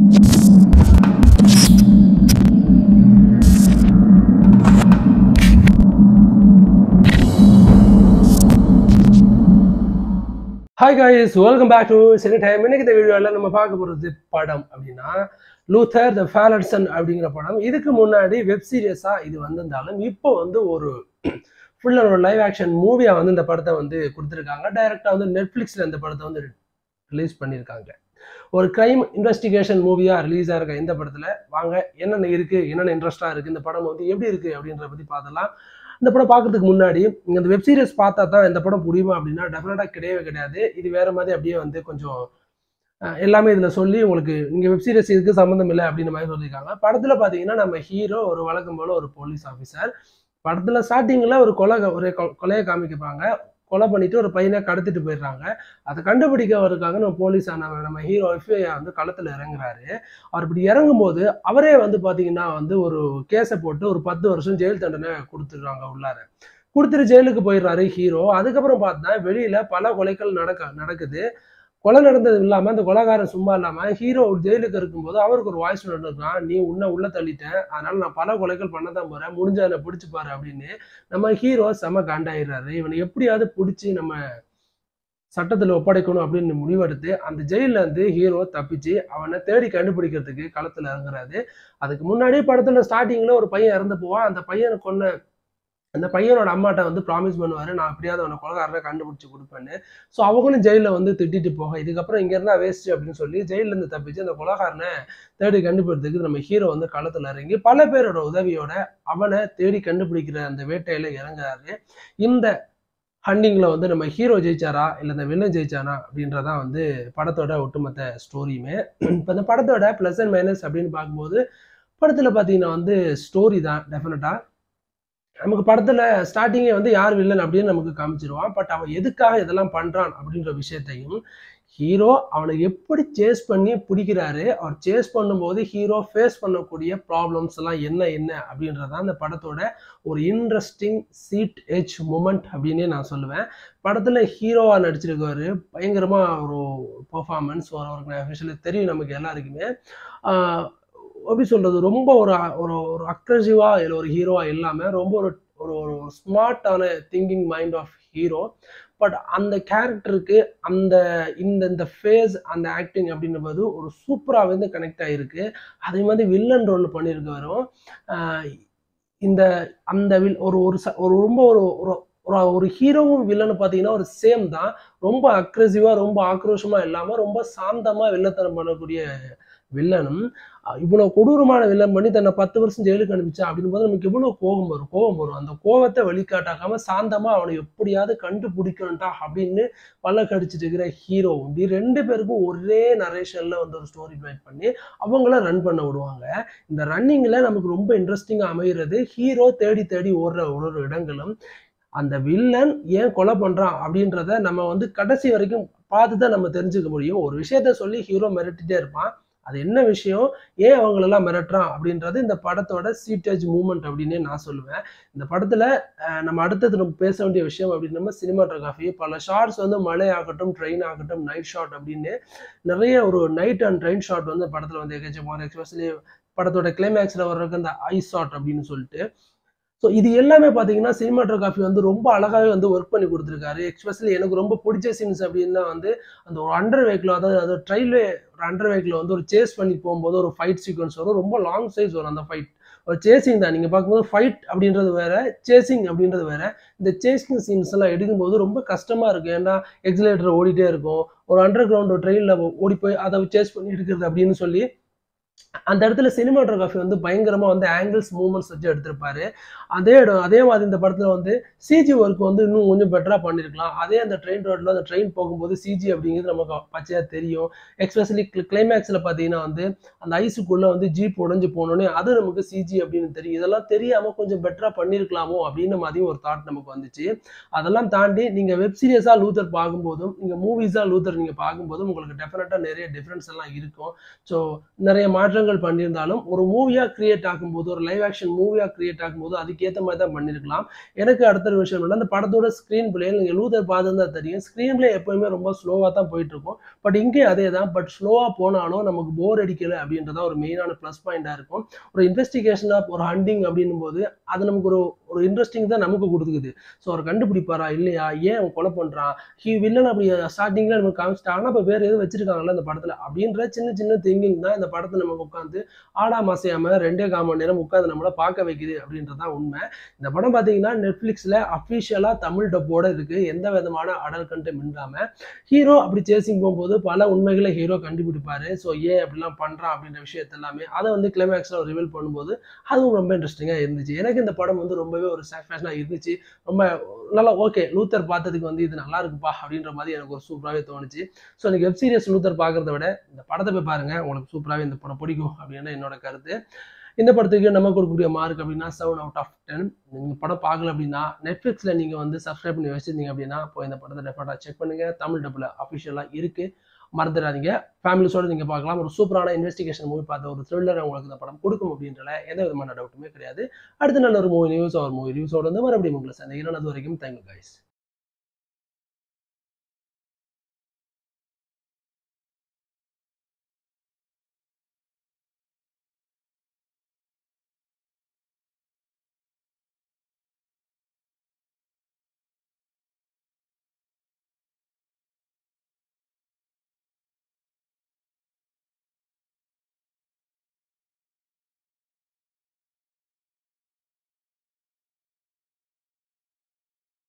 hi guys welcome back to cine time இன்னைக்கு இந்த வீடியோவில் நம்ம பார்க்க போகிறது படம் அப்படின்னா லூத்தர் த ஃபேலட்சன் அப்படிங்கிற படம் இதுக்கு முன்னாடி வெப் சீரியஸாக இது வந்திருந்தாலும் இப்போ வந்து ஒரு ஃபுல் ஒரு லைவ் ஆக்ஷன் மூவியாக வந்து இந்த படத்தை வந்து கொடுத்துருக்காங்க டைரெக்டாக வந்து நெட்ஃப்ளிக்ஸில் இந்த படத்தை வந்து ரிலீஸ் பண்ணியிருக்காங்க ஒரு க்ரைம் இன்வெஸ்டிகேஷன் மூவியாக ரிலீஸ் ஆயிருக்க இந்த படத்தில் வாங்க என்னென்ன இருக்குது என்னென்ன இன்ட்ரெஸ்ட்டாக இருக்குது இந்த படம் வந்து எப்படி இருக்குது அப்படின்றத பற்றி பார்த்தலாம் இந்த படம் பார்க்கறதுக்கு முன்னாடி நீங்கள் இந்த வெப் சீரிஸ் பார்த்தா தான் இந்த படம் புரியுமா அப்படின்னா டெஃபினட்டாக கிடையவே கிடையாது இது வேற மாதிரி அப்படியே வந்து கொஞ்சம் அஹ், எல்லாமே இதில் சொல்லி உங்களுக்கு நீங்கள் வெப் சீரிஸ் இதுக்கு சம்மந்தம் இல்லை அப்படின்ற மாதிரி சொல்லியிருக்காங்க படத்தில் பார்த்தீங்கன்னா நம்ம ஹீரோ ஒரு வழக்கம் போல ஒரு போலீஸ் ஆஃபீஸர் படத்தில் ஸ்டார்டிங்கில் ஒரு கொலை ஒரு கொ- கொலையை காமிப்பாங்க கொலை பண்ணிட்டு ஒரு பையனை கடத்திட்டு போயிடுறாங்க அதை கண்டுபிடிக்க வருக்காங்க நம்ம போலீஸ் நம்ம நம்ம ஹீரோ எஃப்ஐஆர் வந்து களத்தில் இறங்குறாரு அவர் இப்படி இறங்கும்போது அவரே வந்து பார்த்தீங்கன்னா வந்து ஒரு கேஸை போட்டு ஒரு பத்து வருஷம் ஜெயில் தண்டனை கொடுத்துருக்காங்க உள்ளார கொடுத்துட்டு ஜெயிலுக்கு போயிடுறாரு ஹீரோ அதுக்கப்புறம் பார்த்தா வெளியில பல கொலைகள் நடக்க நடக்குது கொலை நடந்தது இல்லாம அந்த கொலைகாரன் சும்மா இல்லாம ஹீரோ ஜெயிலுக்கு இருக்கும்போது அவருக்கு ஒரு வாய்ஸ் இருக்கான் நீ உன்னை உள்ள தள்ளிட்டேன் அதனால நான் பல கொலைகள் பண்ண தான் போறேன் முடிஞ்ச அதை பிடிச்சு பாரு அப்படின்னு நம்ம ஹீரோ செம காண்டாயிடுறாரு இவனை எப்படியாவது பிடிச்சி நம்ம சட்டத்தில் ஒப்படைக்கணும் அப்படின்னு முடிவெடுத்து அந்த ஜெயில்ல இருந்து ஹீரோ தப்பிச்சு அவனை தேடி கண்டுபிடிக்கிறதுக்கு களத்துல இறங்குறாரு அதுக்கு முன்னாடி படத்துல ஸ்டார்டிங்ல ஒரு பையன் இறந்து போவான் அந்த பையனை கொன்ன அந்த பையனோட அம்மாட்ட வந்து ப்ராமிஸ் பண்ணுவாரு நான் எப்படியாவது அவனை கொலகாரனை கண்டுபிடிச்சு கொடுப்பேன்னு ஸோ அவங்களும் ஜெயிலில் வந்து திட்டிட்டு போக இதுக்கப்புறம் இங்க இருந்தா வேஸ்ட் அப்படின்னு சொல்லி ஜெயில்ல இருந்து தப்பிச்சு அந்த கொலகாரனை தேடி கண்டுபிடிக்கிறதுக்கு நம்ம ஹீரோ வந்து களத்துல இறங்கி பல பேரோட உதவியோட அவனை தேடி கண்டுபிடிக்கிற அந்த வேட்டையில இறங்குறாரு இந்த ஹண்டிங்ல வந்து நம்ம ஹீரோ ஜெயிச்சாரா இல்லை இந்த வில்லன் ஜெயிச்சானா அப்படின்றதான் வந்து படத்தோட ஒட்டுமொத்த ஸ்டோரியுமே இப்போ இந்த படத்தோட ப்ளஸ் அண்ட் மைனஸ் அப்படின்னு பார்க்கும்போது படத்தில் பார்த்தீங்கன்னா வந்து ஸ்டோரி தான் டெஃபினட்டாக நமக்கு படத்தில் ஸ்டார்டிங்கே வந்து யார் வில்லன் அப்படின்னு நமக்கு காமிச்சிருவான் பட் அவன் எதுக்காக இதெல்லாம் பண்ணுறான் அப்படின்ற விஷயத்தையும் ஹீரோ அவனை எப்படி சேஸ் பண்ணி பிடிக்கிறாரு அவர் சேஸ் பண்ணும்போது ஹீரோ ஃபேஸ் பண்ணக்கூடிய ப்ராப்ளம்ஸ் எல்லாம் என்ன என்ன அப்படின்றதான் அந்த படத்தோட ஒரு இன்ட்ரெஸ்டிங் சீட் எச் மூமெண்ட் அப்படின்னே நான் சொல்லுவேன் படத்தில் ஹீரோவாக நடிச்சிருக்காரு பயங்கரமாக ஒரு பெர்ஃபார்மன்ஸ் அவருக்கு அஃபிஷியலி தெரியும் நமக்கு எல்லாருக்குமே ஆஹ் எப்படி சொல்கிறது ரொம்ப ஒரு ஒரு ஒரு அக்ரெசிவாக இல்லை ஒரு ஹீரோவாக இல்லாமல் ரொம்ப ஒரு ஒரு ஒரு ஸ்மார்ட்டான thinking mind of hero but அந்த கேரக்டருக்கு அந்த இந்த இந்த ஃபேஸ் அந்த ஆக்டிங் அப்படின்றது ஒரு சூப்பராக வந்து கனெக்ட் ஆகிருக்கு அதே மாதிரி வில்லன் ரோல் பண்ணியிருக்கவரும் ஆஹ் இந்த அந்த வில் ஒரு ஒரு ச- ஒரு ரொம்ப ஒரு ஒரு ஒரு ஒரு ஹீரோவும் வில்லனு பார்த்தீங்கன்னா ஒரு சேம் தான் ரொம்ப அக்ரெசிவாக ரொம்ப ஆக்ரோஷமாக இல்லாமல் ரொம்ப சாந்தமாக வில்லத்தனம் பண்ணக்கூடிய வில்லனும் அஹ் இவ்வளவு கொடூரமான வில்லன் பண்ணி தன்னை பத்து வருஷம் ஜெயிலுக்கு அனுப்பிச்சா அப்படின்னு போது நமக்கு எவ்வளவு கோபம் வரும் கோபம் வரும் அந்த கோபத்தை வெளிக்காட்டாக்காம சாந்தமா அவனை எப்படியாவது கண்டுபிடிக்கணும்டா அப்படின்னு பல்ல கடிச்சிட்டு இருக்கிற ஹீரோ இப்படி ரெண்டு பேருக்கும் ஒரே நரேஷன்ல வந்து ஒரு ஸ்டோரி மேக் பண்ணி அவங்கள ரன் பண்ண விடுவாங்க இந்த ரன்னிங்ல நமக்கு ரொம்ப இன்ட்ரெஸ்டிங்கா அமைகிறது ஹீரோ தேடி தேடி ஓடுற ஒரு ஒரு இடங்களும் அந்த வில்லன் ஏன் கொலை பண்றான் அப்படின்றத நம்ம வந்து கடைசி வரைக்கும் பார்த்து தான் நம்ம தெரிஞ்சுக்க முடியும் ஒரு விஷயத்த சொல்லி ஹீரோ மிரட்டிட்டே இருப்பான் அது என்ன விஷயம் ஏன் அவங்களெல்லாம் மிரட்டுறான் அப்படின்றது இந்த படத்தோட சீட்டேஜ் மூமெண்ட் அப்படின்னே நான் சொல்லுவேன் இந்த படத்துல அஹ், நம்ம அடுத்தது நம்ம பேச வேண்டிய விஷயம் அப்படின்னு நம்ம சினிமாட்டோகிராஃபி பல ஷார்ட்ஸ் வந்து மழை ஆகட்டும் ட்ரெயின் ஆகட்டும் நைட் ஷாட் அப்படின்னு நிறைய ஒரு நைட் அண்ட் ட்ரெயின் ஷாட் வந்து படத்துல வந்து எக்கச்சக்கமான எக்ஸ்பெஷலி படத்தோட கிளைமேக்ஸ்ல வர்றதுக்கு அந்த ஐ ஷாட் அப்படின்னு சொல்லிட்டு ஸோ இது எல்லாமே பார்த்தீங்கன்னா சினிமாட்டோகிராஃபி வந்து ரொம்ப அழகாகவே வந்து ஒர்க் பண்ணி கொடுத்துருக்காரு எக்ஸ்பெஷலி எனக்கு ரொம்ப பிடிச்ச சீன்ஸ் அப்படின்னா வந்து அந்த ஒரு அண்டர் வேக்கில் அதாவது அது ட்ரெயில்வே ஒரு அண்டர் வேக்கில் வந்து ஒரு சேஸ் பண்ணி போகும்போது ஒரு ஃபைட் சீக்வன்ஸ் வரும் ரொம்ப லாங் சைஸ் வரும் அந்த ஃபைட் ஒரு சேசிங் தான் நீங்கள் பார்க்கும்போது ஃபைட் அப்படின்றது வேற சேசிங் அப்படின்றது வேற இந்த சேசிங் சீன்ஸ் எல்லாம் எடுக்கும்போது ரொம்ப கஷ்டமா இருக்கு ஏன்னா எக்ஸிலேட்டர் ஓடிட்டே இருக்கும் ஒரு அண்டர் கிரவுண்ட் ட்ரெயினில் ஓடி போய் அதை சேஸ் பண்ணி எடுக்கிறது அப்படின்னு சொல்லி அந்த இடத்துல சினிமாட்டோகிராஃபி வந்து பயங்கரமா வந்து ஆங்கிள்ஸ் மூமெண்ட்ஸ் வச்சு எடுத்திருப்பாரு அதே இடம் அதே மாதிரி இந்த படத்துல வந்து சிஜி ஒர்க் வந்து இன்னும் கொஞ்சம் பெட்டரா பண்ணிருக்கலாம் அதே அந்த ட்ரெயின் ரோட்ல அந்த ட்ரெயின் போகும்போது சிஜி அப்படிங்கிறது நமக்கு பச்சையா தெரியும் எக்ஸ்பெஷலி கிளைமேக்ஸ்ல பாத்தீங்கன்னா வந்து அந்த ஐஸுக்குள்ள வந்து ஜீப் உடைஞ்சு போனோடனே அது நமக்கு சிஜி அப்படின்னு தெரியும் இதெல்லாம் தெரியாம கொஞ்சம் பெட்டரா பண்ணிருக்கலாமோ அப்படின்னு மாதிரியும் ஒரு தாட் நமக்கு வந்துச்சு அதெல்லாம் தாண்டி நீங்க வெப் சீரிஸா லூத்தர் பார்க்கும்போதும் நீங்க மூவிஸா லூத்தர் நீங்க பார்க்கும்போதும் உங்களுக்கு டெஃபினட்டா நிறைய டிஃபரன்ஸ் எல்லாம் இருக்கும் ஸோ நிறைய மாற்று மாற்றங்கள் பண்ணியிருந்தாலும் ஒரு மூவியா கிரியேட் ஆகும்போது ஒரு லைவ் ஆக்ஷன் மூவியா கிரியேட் ஆகும்போது அதுக்கேற்ற மாதிரி தான் பண்ணியிருக்கலாம் எனக்கு அடுத்த ஒரு விஷயம் என்னன்னா அந்த படத்தோட ஸ்க்ரீன் பிளே நீங்கள் லூதர் பார்த்துருந்தா தெரியும் ஸ்க்ரீன் பிளே எப்பவுமே ரொம்ப ஸ்லோவாக தான் போயிட்டு இருக்கும் பட் இங்கே அதே தான் பட் ஸ்லோவாக போனாலும் நமக்கு போர் அடிக்கல அப்படின்றதா ஒரு மெயினான ப்ளஸ் பாயிண்டாக இருக்கும் ஒரு இன்வெஸ்டிகேஷனாக ஒரு ஹண்டிங் அப்படின்னும் போது அது நமக்கு ஒரு ஒரு இன்ட்ரெஸ்டிங் தான் நமக்கு கொடுக்குது ஸோ அவர் கண்டுபிடிப்பாரா இல்லையா ஏன் அவன் கொலை பண்ணுறான் ஹி வில்லன் அப்படி ஸ்டார்டிங்கில் நமக்கு காமிச்சிட்டாங்கன்னா இப்போ வேறு எதுவும் வச்சிருக்காங்கல்ல இந்த படத்தில் அப்படின்ற சின்ன சின்ன திங்கிங் தான் இந்த படத்தை நமக்கு உட்காந்து ஆடா மாசையாம ரெண்டே கால் மணி நேரம் உட்காந்து நம்மளை பார்க்க வைக்குது அப்படின்றதான் உண்மை இந்த படம் பார்த்தீங்கன்னா நெட்ஃப்ளிக்ஸில் அஃபிஷியலாக தமிழ் டப்போட இருக்கு எந்த விதமான அடல் கண்டம் இல்லாமல் ஹீரோ அப்படி சேசிங் போகும்போது பல உண்மைகளை ஹீரோ கண்டுபிடிப்பாரு ஸோ ஏன் அப்படிலாம் பண்ணுறான் அப்படின்ற விஷயத்த எல்லாமே அதை வந்து கிளைமேக்ஸில் ரிவீல் பண்ணும்போது அதுவும் ரொம்ப இன்ட்ரெஸ்டிங்காக இருந்துச்சு எனக்கு இந்த படம் வந்து ரொம்பவே ஒரு சாட்டிஸ்ஃபேக்ஷனாக இருந்துச்சு ரொம்ப நல்லா ஓகே லூத்தர் பார்த்ததுக்கு வந்து இது நல்லா இருக்குப்பா அப்படின்ற மாதிரி எனக்கு ஒரு சூப்பராகவே தோணுச்சு ஸோ எனக்கு வெப் சீரிஸ் லூத்தர் பார்க்கறத விட இந்த படத்தை போய் பாருங்க உங்களுக்கு சூப்பராகவே இந்த படம் பிடிக்கும் அப்படின்னு என்னோட கருத்து இந்த படத்துக்கு நம்ம கொடுக்கக்கூடிய மார்க் அப்படின்னா செவன் அவுட் ஆஃப் டென் நீங்கள் படம் பார்க்கல அப்படின்னா நெட்ஃப்ளிக்ஸில் நீங்கள் வந்து சப்ஸ்கிரைப் பண்ணி வச்சிருந்தீங்க அப்படின்னா இப்போ இந்த படத்தை டெஃபரெண்டாக செக் பண்ணுங்க தமிழ் டப்பில் அஃபிஷியலாக இருக்கு மறந்துடாதீங்க ஃபேமிலிஸோட நீங்கள் பார்க்கலாம் ஒரு சூப்பரான இன்வெஸ்டிகேஷன் மூவி பார்த்த ஒரு த்ரில்லர் உங்களுக்கு இந்த படம் கொடுக்கும் அப்படின்றல எந்த விதமான டவுட்டுமே கிடையாது அடுத்த நல்ல ஒரு மூவி நியூஸ் ஒரு மூவி நியூஸோட வந்து மறுபடியும் உங்களை சந்திக்கிறேன் அது வரைக்கும் தேங்க்யூ கைஸ்